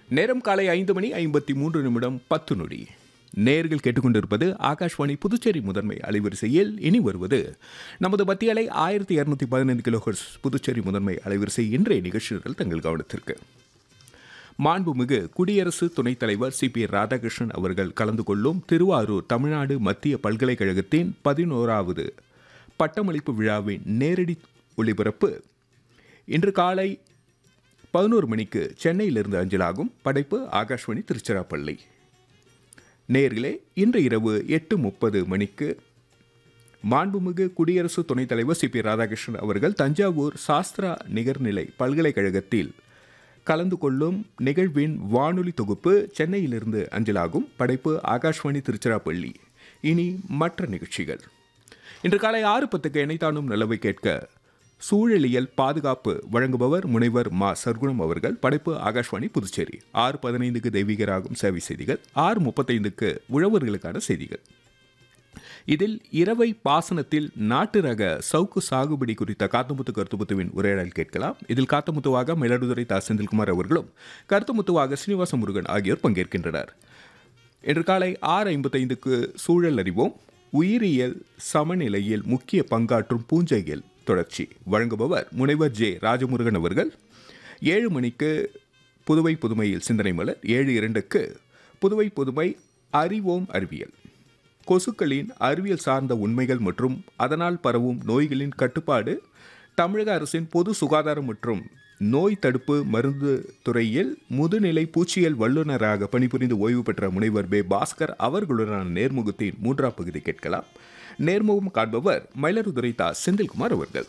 நேரம் காலை ஐந்து மணி ஐம்பத்தி மூன்று நிமிடம் பத்து நொடி நேர்கள் கேட்டுக்கொண்டிருப்பது ஆகாஷ்வாணி புதுச்சேரி முதன்மை அலைவரிசையில் இனி வருவது நமது மத்திய அலை ஆயிரத்தி இரநூத்தி பதினைந்து கிலோஹெர்ஸ் புதுச்சேரி முதன்மை அலைவரிசை இன்றைய நிகழ்ச்சிகள் தங்கள் கவனத்திற்கு மாண்புமிகு குடியரசு துணைத் தலைவர் சி பி ராதாகிருஷ்ணன் அவர்கள் கலந்து கொள்ளும் திருவாரூர் தமிழ்நாடு மத்திய பல்கலைக்கழகத்தின் பதினோராவது பட்டமளிப்பு விழாவின் நேரடி ஒளிபரப்பு இன்று காலை பதினோரு மணிக்கு சென்னையிலிருந்து அஞ்சலாகும் படைப்பு ஆகாஷ்வாணி திருச்சிராப்பள்ளி நேர்களே இன்று இரவு எட்டு முப்பது மணிக்கு மாண்புமிகு குடியரசு துணைத் தலைவர் சி பி ராதாகிருஷ்ணன் அவர்கள் தஞ்சாவூர் சாஸ்திரா நிகர்நிலை பல்கலைக்கழகத்தில் கலந்து கொள்ளும் நிகழ்வின் வானொலி தொகுப்பு சென்னையிலிருந்து அஞ்சலாகும் படைப்பு ஆகாஷ்வாணி திருச்சிராப்பள்ளி இனி மற்ற நிகழ்ச்சிகள் இன்று காலை ஆறு பத்துக்கு இணைத்தானும் நிலவை கேட்க சூழலியல் பாதுகாப்பு வழங்குபவர் முனைவர் மா சர்க்குணம் அவர்கள் படைப்பு ஆகாஷ்வாணி புதுச்சேரி ஆறு பதினைந்துக்கு தெய்வீகராகும் சேவை செய்திகள் ஆறு முப்பத்தைந்துக்கு உழவர்களுக்கான செய்திகள் இதில் இரவை பாசனத்தில் நாட்டு ரக சவுக்கு சாகுபடி குறித்த காத்தமுத்து கருத்துமுத்துவின் உரையாடல் கேட்கலாம் இதில் காத்தமுத்துவாக மயிலாடுதுறை தா செந்தில்குமார் அவர்களும் கருத்துமுத்துவாக ஸ்ரீனிவாச முருகன் ஆகியோர் பங்கேற்கின்றனர் இன்று காலை ஆறு ஐம்பத்தைந்துக்கு சூழல் அறிவோம் உயிரியல் சமநிலையில் முக்கிய பங்காற்றும் பூஞ்சையில் தொடர்ச்சி வழங்குபவர் முனைவர் ஜே ராஜமுருகன் அவர்கள் ஏழு மணிக்கு புதுவை புதுமையில் சிந்தனை மலர் ஏழு இரண்டுக்கு புதுவை புதுமை அறிவோம் அறிவியல் கொசுக்களின் அறிவியல் சார்ந்த உண்மைகள் மற்றும் அதனால் பரவும் நோய்களின் கட்டுப்பாடு தமிழக அரசின் பொது சுகாதாரம் மற்றும் நோய் தடுப்பு மருந்து துறையில் முதுநிலை பூச்சியல் வல்லுநராக பணிபுரிந்து ஓய்வு பெற்ற முனைவர் பே பாஸ்கர் அவர்களுடனான நேர்முகத்தின் மூன்றாம் பகுதி கேட்கலாம் நேர்முகம் காண்பவர் மயிலாடுதுறை தா செந்தில்குமார் அவர்கள்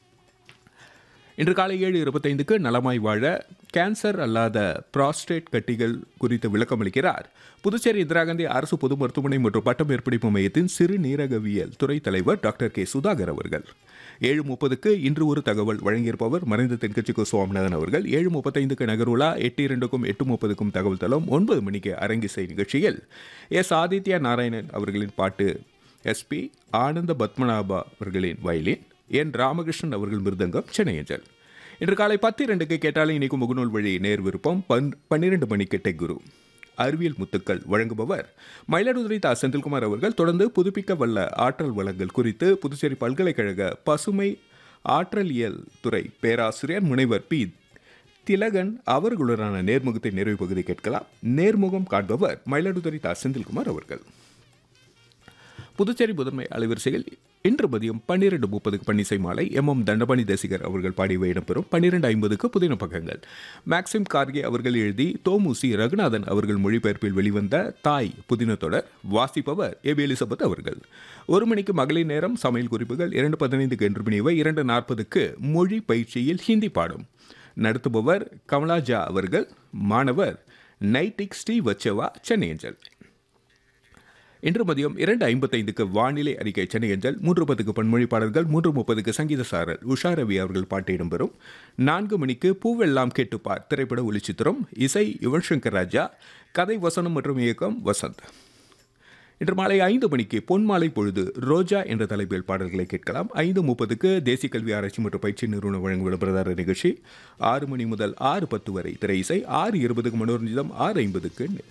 இன்று காலை ஏழு இருபத்தைந்துக்கு நலமாய் வாழ கேன்சர் அல்லாத புராஸ்டேட் கட்டிகள் குறித்து விளக்கமளிக்கிறார் புதுச்சேரி இந்திரா காந்தி அரசு பொது மருத்துவமனை மற்றும் பட்ட மேற்படிப்பு மையத்தின் சிறுநீரகவியல் துறை தலைவர் டாக்டர் கே சுதாகர் அவர்கள் ஏழு முப்பதுக்கு இன்று ஒரு தகவல் வழங்கியிருப்பவர் மறைந்த தென்கட்சிக்கு சுவாமிநாதன் அவர்கள் ஏழு முப்பத்தைந்துக்கு நகருலா எட்டு இரண்டுக்கும் எட்டு முப்பதுக்கும் தகவல் தளம் ஒன்பது மணிக்கு அரங்கிசை நிகழ்ச்சியில் எஸ் ஆதித்யா நாராயணன் அவர்களின் பாட்டு எஸ்பி ஆனந்த பத்மநாபா அவர்களின் வயலின் என் ராமகிருஷ்ணன் அவர்கள் மிருதங்கம் சென்னை அஞ்சல் இன்று காலை பத்து இரண்டுக்கு கேட்டாலே இணைக்கும் முகநூல் வழி நேர் விருப்பம் பன் பன்னிரண்டு மணிக்கு டெக் குரு அறிவியல் முத்துக்கள் வழங்குபவர் மயிலாடுதுறை தா செந்தில்குமார் அவர்கள் தொடர்ந்து புதுப்பிக்க வல்ல ஆற்றல் வளங்கள் குறித்து புதுச்சேரி பல்கலைக்கழக பசுமை ஆற்றலியல் துறை பேராசிரியர் முனைவர் பி திலகன் அவர்களுடனான நேர்முகத்தை நிறைவு பகுதி கேட்கலாம் நேர்முகம் காண்பவர் மயிலாடுதுறை தா செந்தில்குமார் அவர்கள் புதுச்சேரி முதன்மை அலைவரிசையில் இன்று மதியம் பன்னிரண்டு முப்பதுக்கு பன்னிசை மாலை எம் எம் தண்டபாணி தேசிகர் அவர்கள் பாடியவை இடம்பெறும் பன்னிரண்டு ஐம்பதுக்கு புதின பக்கங்கள் மேக்சிம் கார்கே அவர்கள் எழுதி தோமுசி ரகுநாதன் அவர்கள் மொழிபெயர்ப்பில் வெளிவந்த தாய் புதின தொடர் வாசிப்பவர் ஏபி எலிசபெத் அவர்கள் ஒரு மணிக்கு மகளிர் நேரம் சமையல் குறிப்புகள் இரண்டு பதினைந்துக்கு என்று மணிவை இரண்டு நாற்பதுக்கு மொழி பயிற்சியில் ஹிந்தி பாடும் நடத்துபவர் கமலாஜா அவர்கள் மாணவர் நைட்டிக் ஸ்ரீ வச்சவா சென்னை அஞ்சல் இன்று மதியம் இரண்டு ஐம்பத்தைந்துக்கு வானிலை அறிக்கை சென்னை அஞ்சல் மூன்று பத்துக்கு பன்மொழி பாடல்கள் மூன்று முப்பதுக்கு சங்கீத சாரல் உஷா ரவி அவர்கள் பாட்டு இடம்பெறும் நான்கு மணிக்கு பூவெல்லாம் கேட்டுப்பார் திரைப்பட ஒளிச்சித்திரம் இசை யுவன் சங்கர் ராஜா கதை வசனம் மற்றும் இயக்கம் வசந்த் இன்று மாலை ஐந்து மணிக்கு பொன்மாலை பொழுது ரோஜா என்ற தலைப்பில் பாடல்களை கேட்கலாம் ஐந்து முப்பதுக்கு தேசிய கல்வி ஆராய்ச்சி மற்றும் பயிற்சி நிறுவனம் வழங்கும் விளம்பரதார நிகழ்ச்சி ஆறு மணி முதல் ஆறு பத்து வரை திரை இசை ஆறு இருபதுக்கு மனோரஞ்சிதம் ஆறு ஐம்பதுக்கு